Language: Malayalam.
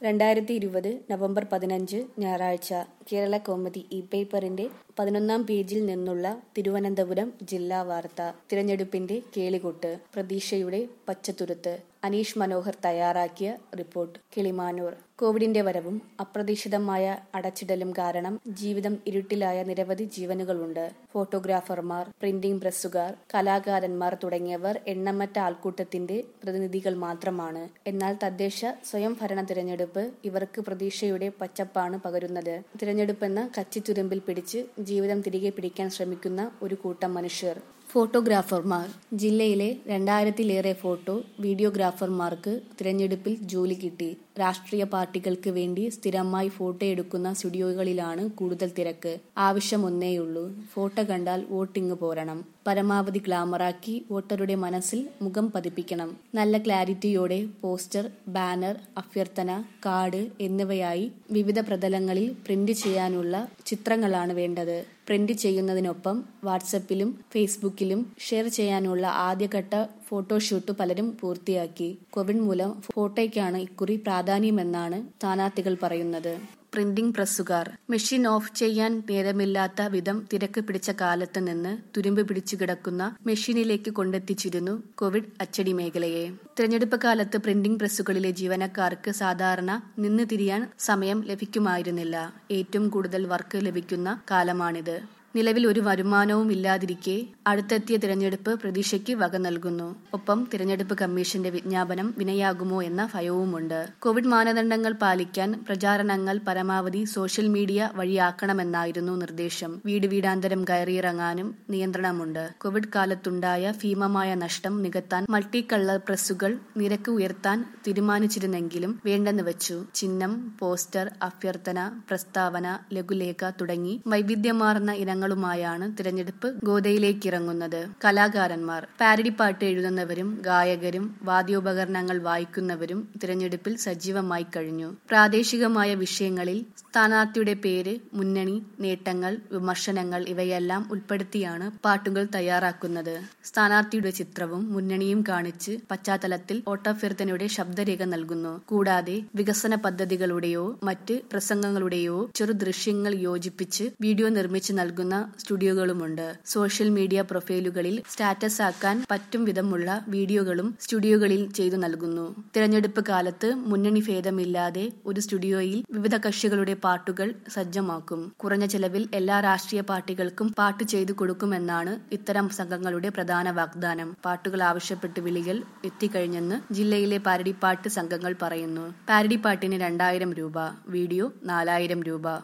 രണ്ടായിരത്തി ഇരുപത് നവംബർ പതിനഞ്ച് ഞായറാഴ്ച കേരള കൗമുദി ഇ പേപ്പറിന്റെ പതിനൊന്നാം പേജിൽ നിന്നുള്ള തിരുവനന്തപുരം ജില്ലാ വാർത്ത തിരഞ്ഞെടുപ്പിന്റെ കേളികൊട്ട് പ്രതീക്ഷയുടെ പച്ചത്തുരുത്ത് അനീഷ് മനോഹർ തയ്യാറാക്കിയ റിപ്പോർട്ട് കിളിമാനൂർ കോവിഡിന്റെ വരവും അപ്രതീക്ഷിതമായ അടച്ചിടലും കാരണം ജീവിതം ഇരുട്ടിലായ നിരവധി ജീവനുകളുണ്ട് ഫോട്ടോഗ്രാഫർമാർ പ്രിന്റിംഗ് പ്രസ്സുകാർ കലാകാരന്മാർ തുടങ്ങിയവർ എണ്ണമറ്റ ആൾക്കൂട്ടത്തിന്റെ പ്രതിനിധികൾ മാത്രമാണ് എന്നാൽ തദ്ദേശ സ്വയംഭരണ തിരഞ്ഞെടുപ്പ് ഇവർക്ക് പ്രതീക്ഷയുടെ പച്ചപ്പാണ് പകരുന്നത് തിരഞ്ഞെടുപ്പെന്ന കച്ചിത്തുരുമ്പിൽ പിടിച്ച് ജീവിതം തിരികെ പിടിക്കാൻ ശ്രമിക്കുന്ന ഒരു കൂട്ടം മനുഷ്യർ ഫോട്ടോഗ്രാഫർമാർ ജില്ലയിലെ രണ്ടായിരത്തിലേറെ ഫോട്ടോ വീഡിയോഗ്രാഫർമാർക്ക് തിരഞ്ഞെടുപ്പിൽ ജോലി കിട്ടി രാഷ്ട്രീയ പാർട്ടികൾക്ക് വേണ്ടി സ്ഥിരമായി ഫോട്ടോ എടുക്കുന്ന സ്റ്റുഡിയോകളിലാണ് കൂടുതൽ തിരക്ക് ആവശ്യം ഒന്നേയുള്ളൂ ഫോട്ടോ കണ്ടാൽ വോട്ടിംഗ് പോരണം പരമാവധി ഗ്ലാമറാക്കി വോട്ടറുടെ മനസ്സിൽ മുഖം പതിപ്പിക്കണം നല്ല ക്ലാരിറ്റിയോടെ പോസ്റ്റർ ബാനർ അഭ്യർത്ഥന കാർഡ് എന്നിവയായി വിവിധ പ്രതലങ്ങളിൽ പ്രിന്റ് ചെയ്യാനുള്ള ചിത്രങ്ങളാണ് വേണ്ടത് പ്രിന്റ് ചെയ്യുന്നതിനൊപ്പം വാട്സപ്പിലും ഫേസ്ബുക്കിലും ഷെയർ ചെയ്യാനുള്ള ആദ്യഘട്ട ഫോട്ടോഷൂട്ട് പലരും പൂർത്തിയാക്കി കോവിഡ് മൂലം ഫോട്ടോയ്ക്കാണ് ഇക്കുറി പ്രാധാന്യമെന്നാണ് സ്ഥാനാർത്ഥികൾ പറയുന്നത് പ്രിന്റിംഗ് പ്രസ്സുകാർ മെഷീൻ ഓഫ് ചെയ്യാൻ നേരമില്ലാത്ത വിധം തിരക്ക് പിടിച്ച കാലത്ത് നിന്ന് തുരുമ്പ് പിടിച്ചു കിടക്കുന്ന മെഷീനിലേക്ക് കൊണ്ടെത്തിച്ചിരുന്നു കോവിഡ് അച്ചടി മേഖലയെ തിരഞ്ഞെടുപ്പ് കാലത്ത് പ്രിന്റിംഗ് പ്രസ്സുകളിലെ ജീവനക്കാർക്ക് സാധാരണ നിന്ന് തിരിയാൻ സമയം ലഭിക്കുമായിരുന്നില്ല ഏറ്റവും കൂടുതൽ വർക്ക് ലഭിക്കുന്ന കാലമാണിത് നിലവിൽ ഒരു വരുമാനവും ഇല്ലാതിരിക്കെ അടുത്തെത്തിയ തിരഞ്ഞെടുപ്പ് പ്രതീക്ഷയ്ക്ക് വക നൽകുന്നു ഒപ്പം തിരഞ്ഞെടുപ്പ് കമ്മീഷന്റെ വിജ്ഞാപനം വിനയാകുമോ എന്ന ഭയവുമുണ്ട് കോവിഡ് മാനദണ്ഡങ്ങൾ പാലിക്കാൻ പ്രചാരണങ്ങൾ പരമാവധി സോഷ്യൽ മീഡിയ വഴിയാക്കണമെന്നായിരുന്നു നിർദ്ദേശം വീട് വീടാന്തരം കയറിയിറങ്ങാനും നിയന്ത്രണമുണ്ട് കോവിഡ് കാലത്തുണ്ടായ ഭീമമായ നഷ്ടം നികത്താൻ മൾട്ടി കളർ പ്രസ്സുകൾ നിരക്ക് ഉയർത്താൻ തീരുമാനിച്ചിരുന്നെങ്കിലും വേണ്ടെന്ന് വെച്ചു ചിഹ്നം പോസ്റ്റർ അഭ്യർത്ഥന പ്രസ്താവന ലഘുലേഖ തുടങ്ങി വൈവിധ്യമാർന്ന ഇനങ്ങളുമായാണ് തിരഞ്ഞെടുപ്പ് ഗോതയിലേക്ക് ഇറങ്ങുന്നത് കലാകാരന്മാർ പാരഡി പാട്ട് എഴുതുന്നവരും ഗായകരും വാദ്യോപകരണങ്ങൾ വായിക്കുന്നവരും തിരഞ്ഞെടുപ്പിൽ സജീവമായി കഴിഞ്ഞു പ്രാദേശികമായ വിഷയങ്ങളിൽ സ്ഥാനാർത്ഥിയുടെ പേര് മുന്നണി നേട്ടങ്ങൾ വിമർശനങ്ങൾ ഇവയെല്ലാം ഉൾപ്പെടുത്തിയാണ് പാട്ടുകൾ തയ്യാറാക്കുന്നത് സ്ഥാനാർത്ഥിയുടെ ചിത്രവും മുന്നണിയും കാണിച്ച് പശ്ചാത്തലത്തിൽ ഓട്ടഭ്യർത്ഥനയുടെ ശബ്ദരേഖ നൽകുന്നു കൂടാതെ വികസന പദ്ധതികളുടെയോ മറ്റ് പ്രസംഗങ്ങളുടെയോ ചെറു ദൃശ്യങ്ങൾ യോജിപ്പിച്ച് വീഡിയോ നിർമ്മിച്ച് നൽകുന്ന സ്റ്റുഡിയോകളുമുണ്ട് സോഷ്യൽ മീഡിയ പ്രൊഫൈലുകളിൽ സ്റ്റാറ്റസ് ആക്കാൻ പറ്റും വിധമുള്ള വീഡിയോകളും സ്റ്റുഡിയോകളിൽ ചെയ്തു നൽകുന്നു തിരഞ്ഞെടുപ്പ് കാലത്ത് മുന്നണി ഭേദമില്ലാതെ ഒരു സ്റ്റുഡിയോയിൽ വിവിധ കക്ഷികളുടെ പാട്ടുകൾ സജ്ജമാക്കും കുറഞ്ഞ ചെലവിൽ എല്ലാ രാഷ്ട്രീയ പാർട്ടികൾക്കും പാട്ട് ചെയ്തു കൊടുക്കുമെന്നാണ് ഇത്തരം സംഘങ്ങളുടെ പ്രധാന വാഗ്ദാനം പാട്ടുകൾ ആവശ്യപ്പെട്ട് വിളികൾ എത്തിക്കഴിഞ്ഞെന്ന് ജില്ലയിലെ പാരഡിപ്പാട്ട് സംഘങ്ങൾ പറയുന്നു പാരഡിപ്പാട്ടിന് രണ്ടായിരം രൂപ വീഡിയോ നാലായിരം രൂപ